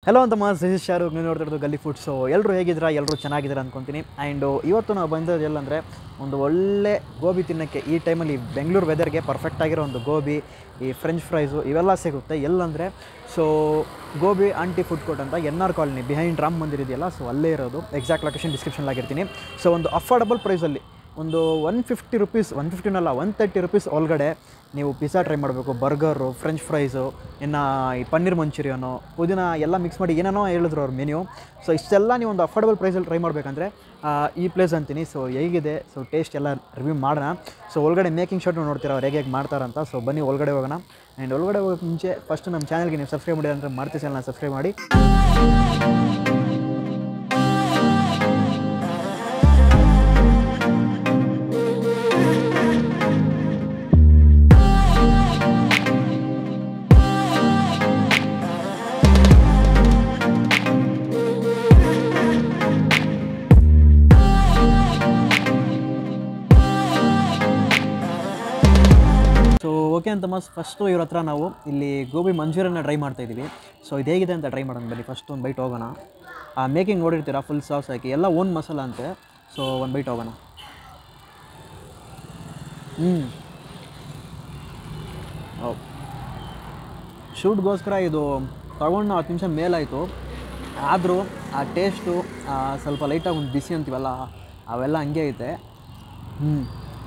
hello ಅಂತ mass this Shahrukh ನೀವು ನೋಡ್ತಾ ಇರೋದು ಗಲ್ಲಿ ಫುಡ್ಸು ಎಲ್ಲರೂ ಹೇಗಿದ್ದೀರಾ ಎಲ್ಲರೂ ಚೆನ್ನಾಗಿದ್ದೀರಾ ಅಂದ್ಕೊತೀನಿ ಆ್ಯಂಡು ಇವತ್ತು ನಾವು ಬಂದದ್ದು ಎಲ್ಲಂದರೆ ಒಂದು ಒಳ್ಳೆ ಗೋಬಿ ತಿನ್ನೋಕ್ಕೆ ಈ ಟೈಮಲ್ಲಿ ಬೆಂಗಳೂರು ವೆದರ್ಗೆ ಪರ್ಫೆಕ್ಟ್ ಆಗಿರೋ ಒಂದು ಗೋಬಿ ಈ ಫ್ರೆಂಚ್ ಫ್ರೈಸು ಇವೆಲ್ಲ ಸಿಗುತ್ತೆ ಎಲ್ಲಂದರೆ so Gobi aunty food court ಅಂತ N R colony behind Ram Mandir ಇದೆಯಲ್ಲ ಸೊ ಅಲ್ಲೇ ಇರೋದು ಎಕ್ಸಾಕ್ಟ್ ಲೊಕೇಶನ್ ಡಿಸ್ಕ್ರಿಪ್ಷನ್ ಆಗಿರ್ತೀನಿ ಸೊ ಒಂದು ಅಫೋರ್ಡಬಲ್ ಪ್ರೈಸಲ್ಲಿ ಒಂದು ಒನ್ ಫಿಫ್ಟಿ ರುಪೀಸ್ ಒನ್ ಫಿಫ್ಟಿನಲ್ಲ ಒನ್ ತರ್ಟಿ ರುಪೀಸ್ ಒಳಗಡೆ ನೀವು ಪಿಜ್ಜಾ ಟ್ರೈ ಮಾಡಬೇಕು ಬರ್ಗರು ಫ್ರೆಂಚ್ ಫ್ರೈಸು ಇನ್ನು ಈ ಪನ್ನೀರ್ ಮಂಚೂರಿಯನು ಪುದೀನ ಎಲ್ಲ ಮಿಕ್ಸ್ ಮಾಡಿ ಏನೇನೋ ಹೇಳಿದ್ರು ಅವ್ರ ಮೆನ್ಯೂ ಸೊ ಇಷ್ಟೆಲ್ಲ ನೀವು ಒಂದು ಅಫೋರ್ಡಬಲ್ ಪ್ರೈಸಲ್ಲಿ ಟ್ರೈ ಮಾಡಬೇಕಂದ್ರೆ ಈ ಪ್ಲೇಸ್ ಅಂತೀನಿ ಸೊ ಹೇಗಿದೆ ಸೊ ಟೇಸ್ಟ್ ಎಲ್ಲ ರಿವ್ಯೂ ಮಾಡೋಣ ಸೊ ಒಳಗಡೆ ಮೇಕಿಂಗ್ ಶಾಟ್ ನೋಡ್ತೀರಾ ಅವ್ರು ಹೇಗೆ ಹೇಗೆ ಮಾಡ್ತಾರಂತ ಸೊ ಬನ್ನಿ ಒಳಗಡೆ ಹೋಗೋಣ ಆ್ಯಂಡ್ ಒಳಗಡೆ ಹೋಗೋಕ್ಕೆ ಮುಂಚೆ ಫಸ್ಟ್ ನಮ್ಮ ಚಾನಲ್ಗೆ ನೀವು ಸಬ್ಸ್ಕ್ರೈಬ್ ಮಾಡಿ ಅಂದರೆ ಮಾಡ್ತೀವಿ ಚಾನಲ್ನ ಸಬ್ಸ್ಕ್ರೈಬ್ ಮಾಡಿ ಸೊ ಓಕೆ ಅಂತ ಮಸ್ ಫಸ್ಟು ಇವ್ರ ಹತ್ರ ನಾವು ಇಲ್ಲಿ ಗೋಬಿ ಮಂಚೂರಿಯನ್ನ ಟ್ರೈ ಮಾಡ್ತಾ ಇದ್ದೀವಿ ಸೊ ಇದು ಹೇಗಿದೆ ಅಂತ ಟ್ರೈ ಮಾಡೋಣ ಬನ್ನಿ ಫಸ್ಟ್ ಒಂದು ಬೈಟ್ ಹೋಗೋಣ ಆ ಮೇಕಿಂಗ್ ನೋಡಿರ್ತೀರಾ ಫುಲ್ ಸಾಸ್ ಹಾಕಿ ಎಲ್ಲ ಓನ್ ಮಸಾಲ ಅಂತೆ ಸೊ ಒಂದು ಬೈಟ್ ಹೋಗೋಣ ಹ್ಞೂ ಶೂಟ್ಗೋಸ್ಕರ ಇದು ತಗೊಂಡು ಹತ್ತು ನಿಮಿಷ ಮೇಲಾಯಿತು ಆದರೂ ಆ ಟೇಸ್ಟು ಸ್ವಲ್ಪ ಲೈಟಾಗಿ ಒಂದು ಬಿಸಿ ಅಂತೀವಲ್ಲ ಅವೆಲ್ಲ ಹಂಗೆ ಐತೆ ಹ್ಞೂ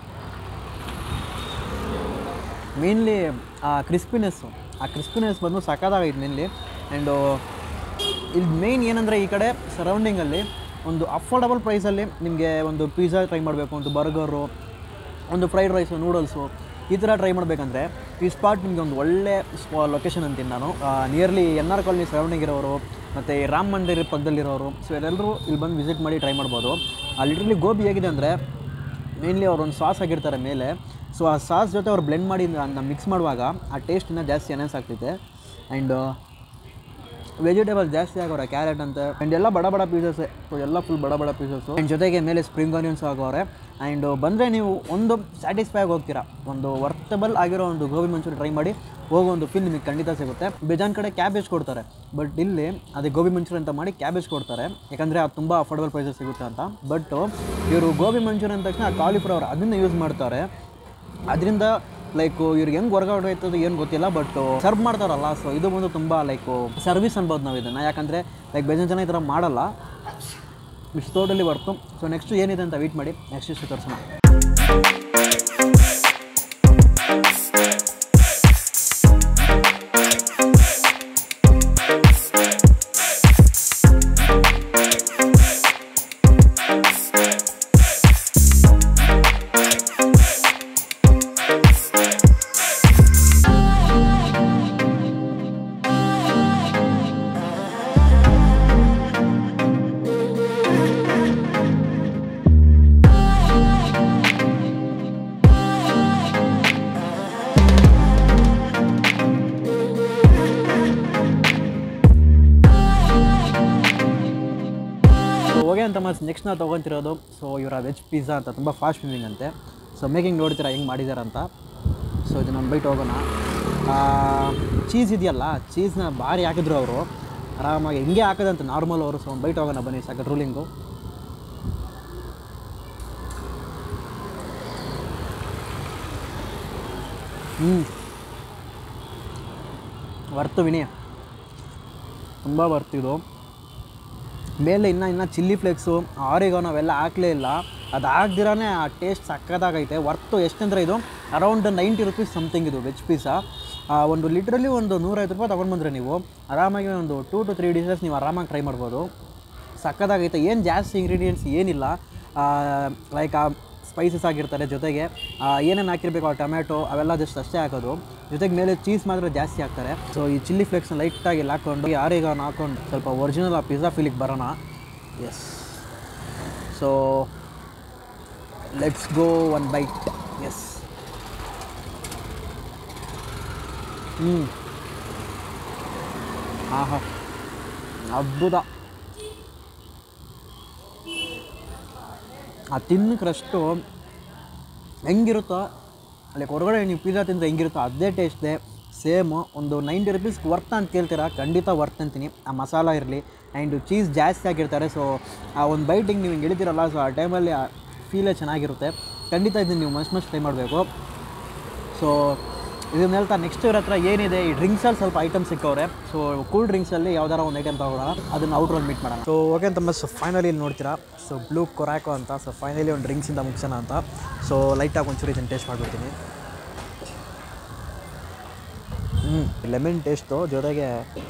ಮೇನ್ಲಿ ಆ ಕ್ರಿಸ್ಪಿನೆಸ್ಸು ಆ ಕ್ರಿಸ್ಪಿನೆಸ್ ಬಂದು ಸಖತ್ತಾಗೈತೆ ಮೇನ್ಲಿ ಆ್ಯಂಡು ಇಲ್ಲಿ ಮೇಯ್ನ್ ಏನಂದರೆ ಈ ಕಡೆ ಸರೌಂಡಿಂಗಲ್ಲಿ ಒಂದು ಅಫೋರ್ಡಬಲ್ ಪ್ರೈಸಲ್ಲಿ ನಿಮಗೆ ಒಂದು ಪಿಜ್ಜಾ ಟ್ರೈ ಮಾಡಬೇಕು ಒಂದು ಬರ್ಗರು ಒಂದು ಫ್ರೈಡ್ ರೈಸು ನೂಡಲ್ಸು ಈ ಥರ ಟ್ರೈ ಮಾಡಬೇಕಂದ್ರೆ ಈ ಸ್ಪಾಟ್ ನಿಮಗೆ ಒಂದು ಒಳ್ಳೆ ಸ್ಪಾ ಲೊಕೇಶನ್ ಅಂತೀನಿ ನಾನು nearly N R colony surrounding ಇರೋರು ಮತ್ತು ಈ ರಾಮ್ ಮಂದಿರ ಪಕ್ಕದಲ್ಲಿರೋರು ಸೊ ಇವರೆಲ್ಲರೂ ಇಲ್ಲಿ ಬಂದು ವಿಸಿಟ್ ಮಾಡಿ ಟ್ರೈ ಮಾಡ್ಬೋದು ಆ ಲಿಟ್ರಲಿ ಗೋಬಿ ಹೇಗಿದೆ ಅಂದರೆ ಮೇನ್ಲಿ ಅವ್ರು ಒಂದು ಸಾಸ್ ಆಗಿರ್ತಾರೆ ಮೇಲೆ ಸೊ ಆ ಸಾಸ್ ಜೊತೆ ಅವ್ರು ಬ್ಲೆಂಡ್ ಮಾಡಿ ಅದನ್ನ ಮಿಕ್ಸ್ ಮಾಡುವಾಗ ಆ ಟೇಸ್ಟ್ ಇನ್ನೂ ಜಾಸ್ತಿ ಎನನ್ಸ್ ಆಗ್ತೈತೆ ಆ್ಯಂಡ್ ವೆಜಿಟೇಬಲ್ ಜಾಸ್ತಿ ಆಗೋರೆ ಕ್ಯಾರೆಟ್ ಅಂತ ಆ್ಯಂಡ್ ಎಲ್ಲ ಬಡ ಬಡ ಪೀಸಸ್ಸೇ ಸೊ ಎಲ್ಲ ಫುಲ್ ಬಡ ಬಡ ಪೀಸಸ್ಸು ಆ್ಯಂಡ್ ಜೊತೆಗೆ ಮೇಲೆ ಸ್ಪ್ರಿಂಗ್ ಆನಿಯನ್ಸ್ ಆಗೋರೆ ಆ್ಯಂಡ್ ಬಂದರೆ ನೀವು ಒಂದು ಸ್ಯಾಟಿಸ್ಫೈ ಆಗಿ ಹೋಗ್ತೀರಾ ಒಂದು ವರ್ತಬಲ್ ಆಗಿರೋ ಒಂದು ಗೋಬಿ ಮಂಚೂರಿ ಟ್ರೈ ಮಾಡಿ ಹೋಗೋ ಒಂದು ಫೀಲ್ ನಿಮಗೆ ಖಂಡಿತ ಸಿಗುತ್ತೆ ಬೇಜಾನ್ ಕಡೆ ಕ್ಯಾಬೇಜ್ ಕೊಡ್ತಾರೆ ಬಟ್ ಇಲ್ಲಿ ಅದೇ ಗೋಬಿ ಮಂಚೂರಿ ಅಂತ ಮಾಡಿ ಕ್ಯಾಬೇಜ್ ಕೊಡ್ತಾರೆ ಯಾಕಂದರೆ ಅದು ತುಂಬ ಅಫೋರ್ಡಬಲ್ ಪ್ರೈಸಸ್ ಸಿಗುತ್ತೆ ಅಂತ ಬಟ್ ಇವರು ಗೋಬಿ ಮಂಚೂರಿ ಅಂದ ತಕ್ಷಣ ಕಾಲಿಫ್ಲವರ್ ಅದನ್ನು ಯೂಸ್ ಮಾಡ್ತಾರೆ ಅದರಿಂದ ಲೈಕ್ ಇವ್ರಿಗೆ ಹೆಂಗೆ ವರ್ಕೌಟ್ ಆಯ್ತದೆ ಏನು ಗೊತ್ತಿಲ್ಲ ಬಟ್ ಸರ್ವ್ ಮಾಡ್ತಾರಲ್ಲ ಸೊ ಇದು ಬಂದು ತುಂಬ ಲೈಕ್ ಸರ್ವಿಸ್ ಅನ್ಬೋದು ನಾವು ಇದನ್ನು ಯಾಕಂದರೆ ಲೈಕ್ ಬೇಜಾನ್ ಜನ ಈ ಥರ ಮಾಡಲ್ಲ it's totally worth so next ಏನಿದೆ ಅಂತ ವೆಯ್ಟ್ ಮಾಡಿ ನೆಕ್ಸ್ಟ್ ಇಷ್ಟು ತೋರಿಸೋಣ ಸೊ ಹೋಗಿ ಅಂತ ಮತ್ತೆ ನೆಕ್ಸ್ಟ್ ನಾವು ತೊಗೊತಿರೋದು ಸೊ ಇವರ ವೆಜ್ ಪಿಜ್ಜಾ ಅಂತ ತುಂಬ ಫಾಸ್ಟ್ ಮೂವಿಂಗ್ ಅಂತೆ ಸೊ ಮೇಕಿಂಗ್ ನೋಡ್ತೀರಾ ಹೆಂಗೆ ಮಾಡಿದಾರಂತ ಸೊ ಇದು ನಮ್ಮ ಬೈಟ್ ಹೋಗೋಣ ಚೀಸ್ ಇದೆಯಲ್ಲ ಚೀಸ್ನ ಭಾರಿ ಹಾಕಿದ್ರು ಅವರು ಆರಾಮಾಗಿ ಹೆಂಗೆ ಹಾಕೋದಂತ ನಾರ್ಮಲ್ ಅವರು ಸೊ ಒಂದು ಬೈಟ್ ಹೋಗೋಣ ಬನ್ನಿ ಸಾಕು ರೂಲಿಂಗು ಹ್ಞೂ ವರ್ತು ವಿನಯ ತುಂಬ ಬರ್ತಿದ್ದು ಮೇಲೆ ಇನ್ನೂ ಇನ್ನೂ ಚಿಲ್ಲಿ ಫ್ಲೇಕ್ಸು ಆರಿಗಾನ್ ಅವೆಲ್ಲ ಹಾಕಲೇ ಇಲ್ಲ ಅದು ಹಾಕ್ದಿರಾನೇ ಆ ಟೇಸ್ಟ್ ಸಕ್ಕತ್ತಾಗೈತೆ ವರ್ತು ಎಷ್ಟಂದರೆ ಇದು ಅರೌಂಡ್ ನೈಂಟಿ ರುಪೀಸ್ ಸಮಥಿಂಗ್ ಇದು ವೆಜ್ ಪೀಸಾ ಒಂದು ಲಿಟ್ರಲಿ ಒಂದು ನೂರೈವತ್ತು ರೂಪಾಯಿ ತೊಗೊಂಡು ಬಂದರೆ ನೀವು ಆರಾಮಾಗಿ ಒಂದು ಟೂ ಟು ತ್ರೀ ಡಿಶಸ್ ನೀವು ಆರಾಮಾಗಿ ಟ್ರೈ ಮಾಡ್ಬೋದು ಸಕ್ಕತ್ತಾಗೈತೆ ಏನು ಜಾಸ್ತಿ ಇಂಗ್ರೀಡಿಯೆಂಟ್ಸ್ ಏನಿಲ್ಲ ಲೈಕ್ ಆ ಸ್ಪೈಸಸ್ ಆಗಿರ್ತಾರೆ ಜೊತೆಗೆ ಏನೇನು ಹಾಕಿರ್ಬೇಕು ಆ ಟೊಮ್ಯಾಟೊ ಅವೆಲ್ಲ ಜಸ್ಟ್ ಅಷ್ಟೇ ಹಾಕೋದು ಜೊತೆಗೆ ಮೇಲೆ ಚೀಸ್ ಮಾತ್ರ ಜಾಸ್ತಿ ಹಾಕ್ತಾರೆ ಸೊ ಈ ಚಿಲ್ಲಿ ಫ್ಲೇಕ್ಸ್ನ ಲೈಟಾಗಿ ಇಲ್ಲಿ ಹಾಕ್ಕೊಂಡು ಈ ಆರಿಗಾನ್ ಹಾಕ್ಕೊಂಡು ಸ್ವಲ್ಪ ಒರಿಜಿನಲ್ ಆ ಪಿಜ್ಜಾ ಫೀಲಿಗೆ ಬರೋಣ yes so let's go one bite yes ಹ್ಞೂ ಆಹಾ ಅದ್ಭುತ ಆ ತಿನ್ನ ಕ್ರಸ್ಟು ಹೆಂಗಿರುತ್ತೋ ಲೈಕ್ ಹೊರಗಡೆ ನೀವು ಪಿಜ್ಜಾ ತಿಂದರೆ ಹೆಂಗಿರುತ್ತೋ ಅದೇ ಟೇಸ್ಟ್ದೆ ಸೇಮು ಒಂದು ನೈಂಟಿ ರುಪೀಸ್ ವರ್ತ್ ಅಂತ ಕೇಳ್ತೀರಾ ಖಂಡಿತ ವರ್ತ್ ಅಂತೀನಿ ಆ ಮಸಾಲ ಇರಲಿ ಆ್ಯಂಡ್ ಚೀಸ್ ಜಾಸ್ತಿ ಹಾಕಿರ್ತಾರೆ ಸೊ ಆ ಒಂದು ಬೈಟಿಂಗ್ ನೀವು ಹಿಂಗೆ ಇಳಿತೀರಲ್ಲ ಸೊ ಆ ಟೈಮಲ್ಲಿ ಆ ಫೀಲೇ ಚೆನ್ನಾಗಿರುತ್ತೆ ಖಂಡಿತ ಇದನ್ನು ನೀವು ಮಸ್ಟ್ ಮಸ್ಟ್ ಟ್ರೈ ಮಾಡಬೇಕು ಸೊ ಇದನ್ನ ಹೇಳ್ತಾ ನೆಕ್ಸ್ಟ್ ಇವ್ರ ಹತ್ರ ಏನಿದೆ ಈ ಡ್ರಿಂಕ್ಸಲ್ಲಿ ಸ್ವಲ್ಪ ಐಟಮ್ ಸಿಕ್ಕವ್ರೆ ಸೊ ಕೂಲ್ ಡ್ರಿಂಕ್ಸಲ್ಲಿ ಯಾವ್ದಾರ ಒಂದು ಐಟಮ್ ತಗೊಳ್ಳೋಣ ಅದನ್ನು ಔಟ್ರೋಲ್ ಮೀಟ್ ಮಾಡೋಣ ಸೊ ಓಕೆ ಅಂತಮ್ಮ ಸೊ ಫೈನಲಿ ಇಲ್ಲಿ ನೋಡ್ತೀರಾ ಸೊ ಬ್ಲೂ ಕೊರಾಕೋ ಅಂತ ಸೊ ಫೈನಲಿ ಒಂದು ಡ್ರಿಂಕ್ಸಿಂದ ಮುಗಿಸೋಣ ಅಂತ ಸೊ ಲೈಟಾಗಿ ಒಂಚೂರು ಇದನ್ನು ಟೇಸ್ಟ್ ಮಾಡ್ಬಿಡ್ತೀನಿ ಹ್ಞೂ ಲೆಮನ್ ಟೇಸ್ಟು ಜೊತೆಗೆ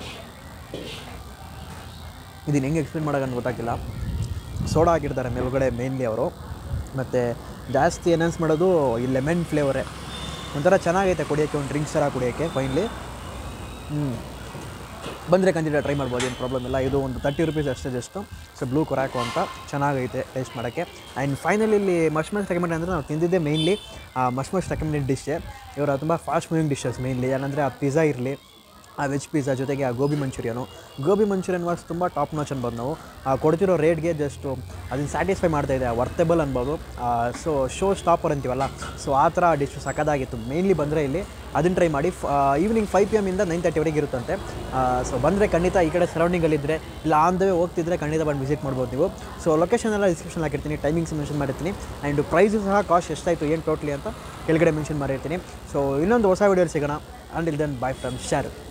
ಇದನ್ನು ಹೆಂಗೆ ಎಕ್ಸ್ಪ್ಲೇನ್ ಮಾಡೋಕ್ಕಂತ ಗೊತ್ತಾಗಿಲ್ಲ ಸೋಡಾ ಹಾಕಿರ್ತಾರೆ ಮೇಲ್ಗಡೆ ಮೇನ್ಲಿ ಅವರು ಮತ್ತು ಜಾಸ್ತಿ ಎನ್ಹಾನ್ಸ್ ಮಾಡೋದು ಈ ಲೆಮನ್ ಫ್ಲೇವರೇ ಒಂಥರ ಚೆನ್ನಾಗೈತೆ ಕುಡಿಯೋಕ್ಕೆ ಒಂದು ಡ್ರಿಂಕ್ಸ್ ಥರ ಕುಡಿಯೋಕ್ಕೆ ಫೈನ್ಲಿ ಹ್ಞೂ ಬಂದರೆ ಖಂಡಿತ ಟ್ರೈ ಮಾಡ್ಬೋದು ಏನು ಪ್ರಾಬ್ಲಮ್ ಇಲ್ಲ ಇದು ಒಂದು ತರ್ಟಿ ರುಪೀಸ್ ಅಷ್ಟೇ ಜಸ್ಟು ಸೊ ಬ್ಲೂ ಕೊರಾಕೋ ಅಂತ ಚೆನ್ನಾಗೈತೆ ಟೇಸ್ಟ್ ಮಾಡೋಕ್ಕೆ ಆ್ಯಂಡ್ ಫೈನಲಿ ಇಲ್ಲಿ ಮಶ್ ಮಶ್ ರೆಕಮೆಂಡ್ ಅಂದರೆ ನಾವು ತಿಂದಿದ್ದೆ ಮೇಯ್ನ್ಲಿ ಮಶ್ ಮಶ್ ರೆಕಮೆಂಡೆಡ್ ಡಿಶ್ಶೇ ಇವರ ತುಂಬ ಫಾಸ್ಟ್ ಮೂವಿಂಗ್ ಡಿಶಸ್ ಮೇಯ್ನ್ಲಿ ಏನಂದರೆ ಆ ಪಿಜ್ಜಾ ಇರಲಿ ಆ ವೆಜ್ ಪಿಜ್ಜಾ ಜೊತೆಗೆ ಆ gobi manchurian gobi manchurian was ತುಂಬ ಟಾಪ್ ನಾಚ್ ಅನ್ಬೋದು ನಾವು ಆ ಕೊಡ್ತಿರೋ ರೇಟ್ಗೆ ಜಸ್ಟು ಅದನ್ನು ಸ್ಯಾಟಿಸ್ಫೈ ಮಾಡ್ತಾ ಇದೆ ವರ್ತೆಬಲ್ ಅನ್ಬೋದು ಸೊ ಶೋ ಸ್ಟಾಪರ್ ಅಂತೀವಲ್ಲ ಸೊ ಆ ಥರ ಡಿಶ್ ಸಖತ್ತಾಗಿತ್ತು ಮೇಯ್ನ್ಲಿ ಬಂದರೆ ಇಲ್ಲಿ ಅದನ್ನು ಟ್ರೈ ಮಾಡಿ ಈವ್ನಿಂಗ್ ಫೈವ್ ಪಿ ಎಮ್ಮಿಂದ ನೈನ್ ತರ್ಟಿವರೆಗೆ ಇರುತ್ತಂತೆ ಸೊ ಬಂದರೆ ಖಂಡಿತ ಈ ಕಡೆ ಸರೌಂಡಿಂಗಲ್ಲಿದ್ದರೆ ಇಲ್ಲ ಆನ್ ದ ವೇ ಹೋಗ್ತಿದ್ರೆ ಖಂಡಿತ ಬಂದು ವಿಸಿಟ್ ಮಾಡ್ಬೋದು ನೀವು ಸೊ ಲೊಕೇಶನ್ ಎಲ್ಲ ಡಿಸ್ಕ್ರಿಪ್ಷನ್ ಹಾಕಿರ್ತೀನಿ ಟೈಮಿಂಗ್ಸ್ ಮೆನ್ಷನ್ ಮಾಡಿರ್ತೀನಿ ಆ್ಯಂಡ್ ಪ್ರೈಸು ಸಹ ಕಾಸ್ಟ್ ಎಷ್ಟಾಯಿತು ಏನು ಟೋಟ್ಲಿ ಅಂತ ಕೆಳಗಡೆ ಮೆನ್ಷನ್ ಮಾಡಿರ್ತೀನಿ ಸೊ ಇನ್ನೊಂದು ಹೊಸ ವೀಡಿಯೋಲಿ ಸಿಗೋಣ ಅಂಡ್ ಇಲ್ ದೆನ್ ಬೈ ಫ್ರಮ್ ಶಾರು